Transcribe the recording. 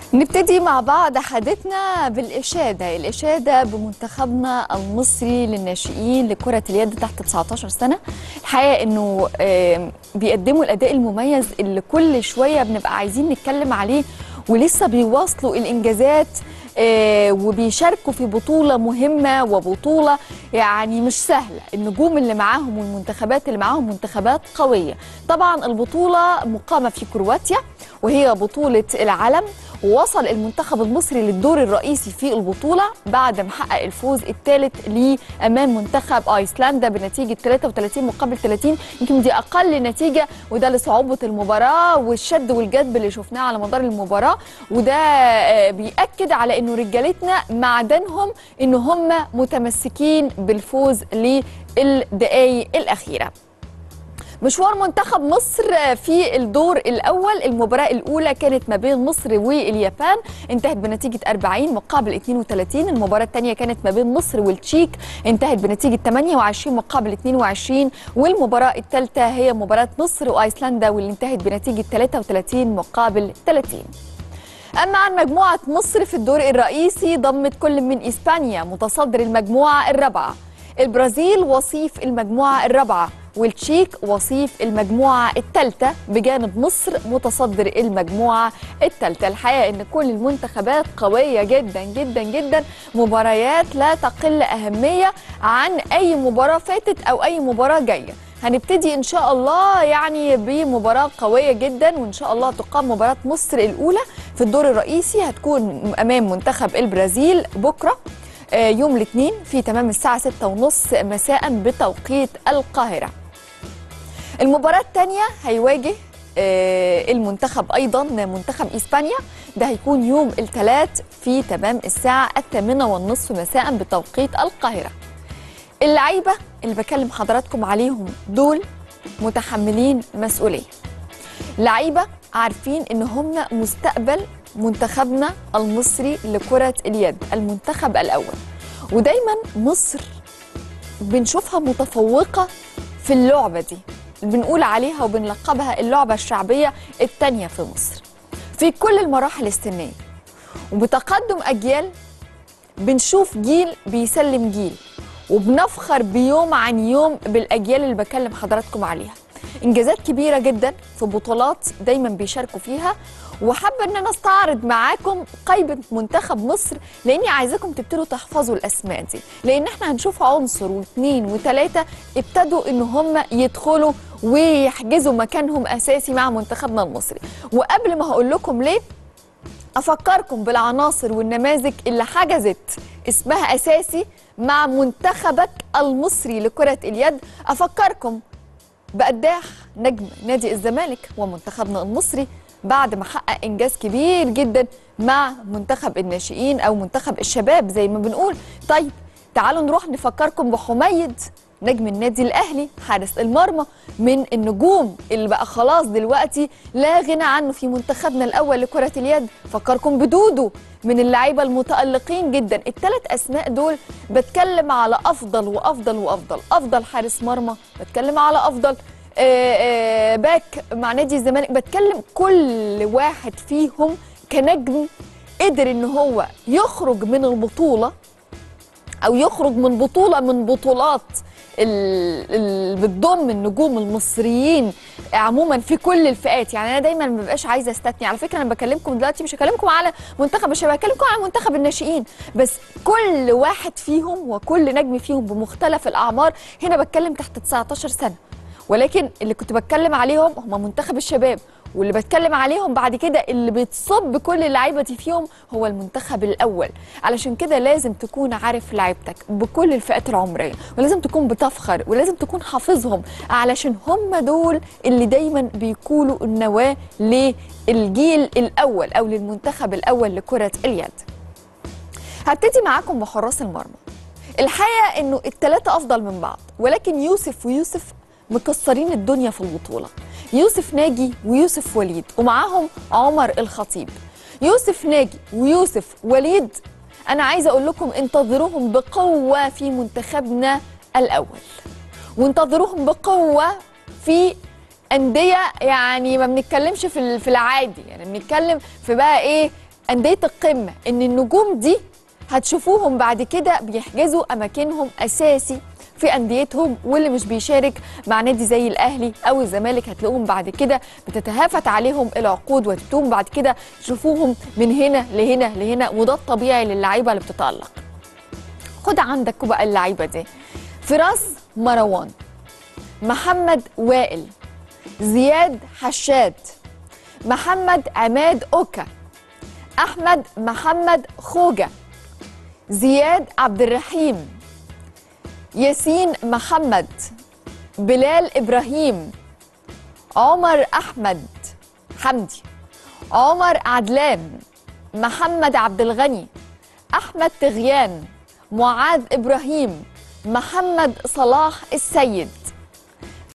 نبتدي مع بعض حديثنا بالإشادة الإشادة بمنتخبنا المصري للناشئين لكرة اليد تحت 19 سنة الحقيقة أنه آه، بيقدموا الأداء المميز اللي كل شوية بنبقى عايزين نتكلم عليه ولسه بيواصلوا الإنجازات آه، وبيشاركوا في بطولة مهمة وبطولة يعني مش سهلة النجوم اللي معاهم والمنتخبات اللي معاهم منتخبات قوية طبعا البطولة مقامة في كرواتيا وهي بطولة العالم ووصل المنتخب المصري للدور الرئيسي في البطولة بعد ما حقق الفوز الثالث ليه أمام منتخب أيسلندا بنتيجة 33 مقابل 30 يمكن دي أقل نتيجة وده لصعوبة المباراة والشد والجذب اللي شفناه على مدار المباراة وده آه، بيأكد على إنه رجالتنا معدنهم إن هم متمسكين بالفوز للدقايق الأخيرة مشوار منتخب مصر في الدور الأول المباراة الأولى كانت ما بين مصر واليابان انتهت بنتيجة 40 مقابل 32 المباراة الثانية كانت ما بين مصر والتشيك انتهت بنتيجة 28 مقابل 22 والمباراة الثالثة هي مباراة مصر وأيسلندا واللي انتهت بنتيجة 33 مقابل 30 أما عن مجموعة مصر في الدور الرئيسي ضمت كل من إسبانيا متصدر المجموعة الرابعة البرازيل وصيف المجموعة الرابعة والتشيك وصيف المجموعة الثالثة بجانب مصر متصدر المجموعة الثالثة الحقيقة أن كل المنتخبات قوية جدا جدا جدا مباريات لا تقل أهمية عن أي مباراة فاتت أو أي مباراة جاية هنبتدي ان شاء الله يعني بمباراه قويه جدا وان شاء الله تقام مباراه مصر الاولى في الدور الرئيسي هتكون امام منتخب البرازيل بكره آه، يوم الاثنين في تمام الساعه 6:30 مساء بتوقيت القاهره المباراة الثانية هيواجه آه، المنتخب أيضا منتخب إسبانيا ده هيكون يوم الثلاث في تمام الساعة الثامنة والنصف مساء بتوقيت القاهرة اللعيبة اللي بكلم حضراتكم عليهم دول متحملين مسؤولية لعيبة عارفين ان هم مستقبل منتخبنا المصري لكرة اليد المنتخب الأول ودايما مصر بنشوفها متفوقة في اللعبة دي بنقول عليها وبنلقبها اللعبة الشعبية التانية في مصر في كل المراحل السنية وبتقدم أجيال بنشوف جيل بيسلم جيل وبنفخر بيوم عن يوم بالأجيال اللي بكلم حضراتكم عليها إنجازات كبيرة جدا في بطولات دايما بيشاركوا فيها وحابة إن أنا أستعرض معاكم قائمة منتخب مصر لأني عايزاكم تبتدوا تحفظوا الأسماء دي لأن إحنا هنشوف عنصر واثنين وثلاثة ابتدوا إن هم يدخلوا ويحجزوا مكانهم أساسي مع منتخبنا المصري وقبل ما هقول لكم ليه أفكركم بالعناصر والنماذج اللي حجزت اسمها أساسي مع منتخبك المصري لكرة اليد أفكركم بقداح نجم نادي الزمالك ومنتخبنا المصري بعد ما حقق إنجاز كبير جدا مع منتخب الناشئين أو منتخب الشباب زي ما بنقول طيب تعالوا نروح نفكركم بحميد نجم النادي الاهلي حارس المرمى من النجوم اللي بقى خلاص دلوقتي لا غنى عنه في منتخبنا الاول لكره اليد فكركم بدودو من اللعيبه المتالقين جدا الثلاث اسماء دول بتكلم على افضل وافضل وافضل افضل حارس مرمى بتكلم على افضل آه، آه، باك مع نادي الزمالك بتكلم كل واحد فيهم كنجم قدر ان هو يخرج من البطوله او يخرج من بطوله من بطولات اللي بتضم النجوم المصريين عموما في كل الفئات يعني انا دايما ما ببقاش عايزه استثني على فكره انا بكلمكم دلوقتي مش هكلمكم على منتخب الشباب هكلمكم على منتخب الناشئين بس كل واحد فيهم وكل نجم فيهم بمختلف الاعمار هنا بتكلم تحت 19 سنه ولكن اللي كنت بتكلم عليهم هم منتخب الشباب واللي بتكلم عليهم بعد كده اللي بتصب كل اللعيبه دي فيهم هو المنتخب الاول علشان كده لازم تكون عارف لعيبتك بكل الفئات العمريه ولازم تكون بتفخر ولازم تكون حافظهم علشان هم دول اللي دايما بيكونوا النواه للجيل الاول او للمنتخب الاول لكره اليد هبتدي معاكم بحراس المرمى الحقيقه انه الثلاثه افضل من بعض ولكن يوسف ويوسف مكسرين الدنيا في البطوله يوسف ناجي ويوسف وليد ومعاهم عمر الخطيب يوسف ناجي ويوسف وليد انا عايزه اقول لكم انتظروهم بقوه في منتخبنا الاول وانتظروهم بقوه في انديه يعني ما بنتكلمش في ال- في العادي يعني بنتكلم في بقى ايه انديه القمه ان النجوم دي هتشوفوهم بعد كده بيحجزوا اماكنهم اساسي في انديتهم واللي مش بيشارك مع نادي زي الاهلي او الزمالك هتلاقوهم بعد كده بتتهافت عليهم العقود وتبتوهم بعد كده تشوفوهم من هنا لهنا لهنا وده الطبيعي للعيبه اللي بتتالق خد عندك بقى اللعيبه دي فراس مروان محمد وائل زياد حشاد محمد عماد اوكا احمد محمد خوجه زياد عبد الرحيم ياسين محمد بلال ابراهيم عمر احمد حمدي عمر عدلان محمد عبد الغني احمد تغيان معاذ ابراهيم محمد صلاح السيد